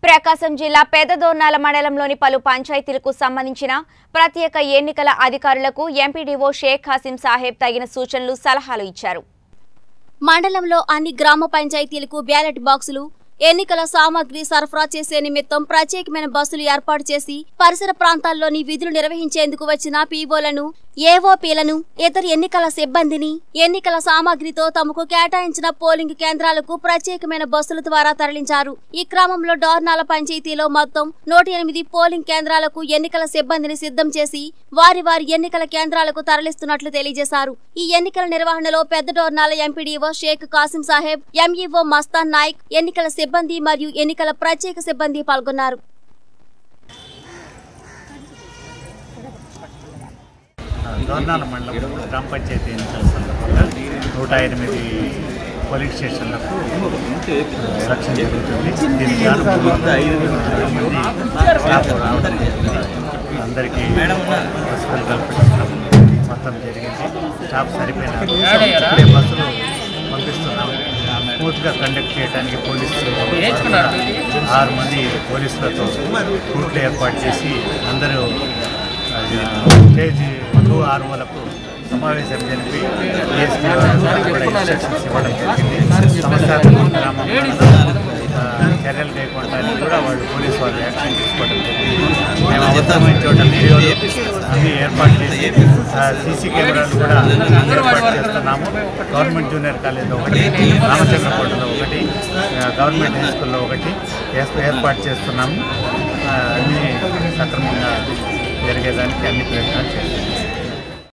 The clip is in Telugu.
ప్రకాశం జిల్లా పెదదోర్నాల మండలంలోని పలు పంచాయతీలకు సంబంధించిన ప్రత్యేక ఎన్నికల అధికారులకు ఎంపీడీఓ షేక్ హసీం సాహెబ్ తగిన సూచనలు సలహాలు ఇచ్చారు మండలంలో అన్ని గ్రామ పంచాయతీలకు బ్యాలెట్ బాక్సులు ఎన్నికల సామాగ్రి సరఫరా చేసే నిమిత్తం ప్రత్యేకమైన బస్సులు ఏర్పాటు చేసి పరిసర ప్రాంతాల్లోని విధులు నిర్వహించేందుకు వచ్చిన పీఓలను ఏఓపీలను ఇతర ఎన్నికల సిబ్బందిని ఎన్నికల సామాగ్రితో తమకు కేటాయించిన పోలింగ్ కేంద్రాలకు ప్రత్యేకమైన బస్సుల ద్వారా తరలించారు ఈ క్రమంలో డోర్నాల పంచాయతీలో మొత్తం నూట ఎనిమిది పోలింగ్ కేంద్రాలకు ఎన్నికల సిబ్బందిని సిద్ధం చేసి వారి వారి ఎన్నికల కేంద్రాలకు తరలిస్తున్నట్లు తెలియజేశారు ఈ ఎన్నికల నిర్వహణలో పెద్ద డోర్నాల ఎంపీడీఓ షేక్ కాసిం సాహెబ్ ఎంఈఓ మస్తాన్ నాయక్ ఎన్నికల సిబ్బంది మరియు ఎన్నికల ప్రత్యేక సిబ్బంది పాల్గొన్నారు దోర్నాల మండలం గ్రామ పంచాయతీ ఎన్నికల సందర్భంగా నూట ఎనిమిది పోలింగ్ స్టేషన్లకు ఎలక్షన్ జరుగుతుంది దీనికి గాను మంది స్టాఫ్ రావడం జరిగింది. అందరికీ బస్సులు కల్పించడం మొత్తం జరిగింది స్టాఫ్ సరిపోయినారు ఇప్పుడే బస్సులు పంపిస్తున్నాము స్మూత్గా కండక్ట్ చేయడానికి పోలీసులు ఆరు మంది పోలీసులతో రూట్లు ఏర్పాటు చేసి అందరూ స్టేజ్ టూ ఆర్ఓలకు సమావేశం జరిపి డిఎస్పీ వారు కూడా ఇన్స్ట్రక్షన్స్ ఇవ్వడం జరిగింది సంస్థాత్మక గ్రామంలో ఆ, చర్యలు కైకొనడానికి కూడా వాళ్ళు పోలీసు వాళ్ళు యాక్షన్ తీసుకోవడం జరిగింది మేము అవసరమైన చోట వీడియోలు అన్ని ఏర్పాటు చేసి సీసీ కెమెరాలు కూడా ఏర్పాటు చేస్తున్నాము గవర్నమెంట్ జూనియర్ కాలేజ్ ఒకటి రామచంద్రకోటలో ఒకటి ఆ, గవర్నమెంట్ హై స్కూల్లో ఒకటి ఏర్ప- ఏర్పాటు చేస్తున్నాము ఆ, అన్నీ సక్రమంగా జరిగేదానికి అన్ని ప్రయత్నాలు చేస్తున్నాము